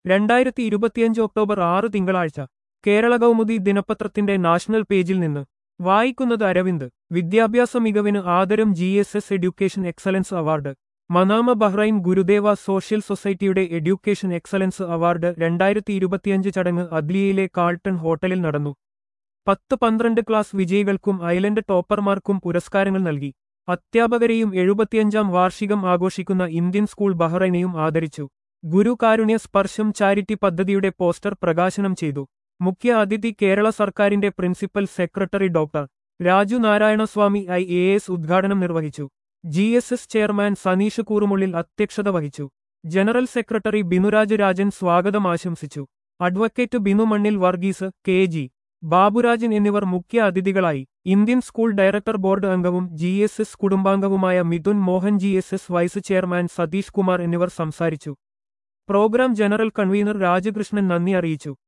രണ്ടായിരത്തി ഇരുപത്തിയഞ്ച് ഒക്ടോബർ ആറ് തിങ്കളാഴ്ച കേരള കൗമുദി ദിനപത്രത്തിന്റെ നാഷണൽ പേജിൽ നിന്ന് വായിക്കുന്നത് അരവിന്ദ് വിദ്യാഭ്യാസ മികവിന് ആദരം G S S education excellence award Manama Bahrain Gurudeva social സൊസൈറ്റിയുടെ എഡ്യൂക്കേഷൻ എക്സലൻസ് അവാർഡ് രണ്ടായിരത്തി ഇരുപത്തിയഞ്ച് ചടങ്ങ് അദ്ലിയയിലെ കാൾട്ടൺ ഹോട്ടലിൽ നടന്നു പത്ത് പന്ത്രണ്ട് ക്ലാസ് വിജയികൾക്കും ഐലൻഡ് ടോപ്പർമാർക്കും പുരസ്കാരങ്ങൾ നൽകി അധ്യാപകരെയും എഴുപത്തിയഞ്ചാം വാർഷികം ആഘോഷിക്കുന്ന ഇന്ത്യൻ സ്കൂൾ ബഹ്റൈനെയും ആദരിച്ചു ഗുരു കാരുണ്യ സ്പർശം ചാരിറ്റി പദ്ധതിയുടെ പോസ്റ്റർ പ്രകാശനം ചെയ്തു മുഖ്യ അതിഥി കേരള സർക്കാരിന്റെ principal secretary doctor Raju Narayanaswamy I A S ഉദ്ഘാടനം നിർവഹിച്ചു G S S chairman Saneesh Koorumullil അധ്യക്ഷത വഹിച്ചു ജനറൽ സെക്രട്ടറി ബിനുരാജ് രാജൻ സ്വാഗതം ആശംസിച്ചു അഡ്വക്കേറ്റ് ബിനു മണ്ണിൽ വർഗീസ് കെ ജി ബാബുരാജൻ എന്നിവർ മുഖ്യ അതിഥികളായി ഇന്ത്യൻ സ്കൂൾ ഡയറക്ടർ ബോർഡ് അംഗവും ജി എസ് എസ് കുടുംബാംഗവുമായ Mithun Mohan G S S vice chairman Satheesh Kumar എന്നിവർ സംസാരിച്ചു പ്രോഗ്രാം ജനറൽ കൺവീനർ രാജകൃഷ്ണൻ നന്ദി അറിയിച്ചു